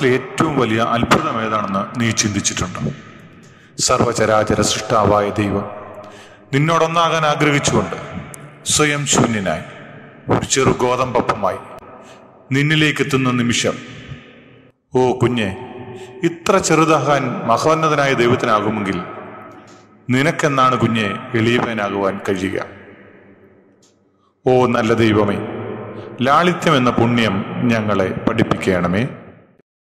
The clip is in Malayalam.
ലോകത്തിലെ ഏറ്റവും വലിയ അത്ഭുതം ഏതാണെന്ന് നീ ചിന്തിച്ചിട്ടുണ്ടോ സർവചരാചര സൃഷ്ടാവായ ദൈവം നിന്നോടൊന്നാകാൻ ആഗ്രഹിച്ചുകൊണ്ട് സ്വയം ശൂന്യനായി ഒരു ചെറു ഗോതമ്പപ്പമായി നിന്നിലേക്ക് എത്തുന്ന നിമിഷം ഓ കുഞ്ഞെ ഇത്ര ചെറുതാകാൻ മഹോന്നതനായ ദൈവത്തിനാകുമെങ്കിൽ നിനക്കെന്നാണ് കുഞ്ഞെ എളിയവനാകുവാൻ കഴിയുക ഓ നല്ല ദൈവമേ ലാളിത്യം എന്ന പുണ്യം ഞങ്ങളെ പഠിപ്പിക്കണമേ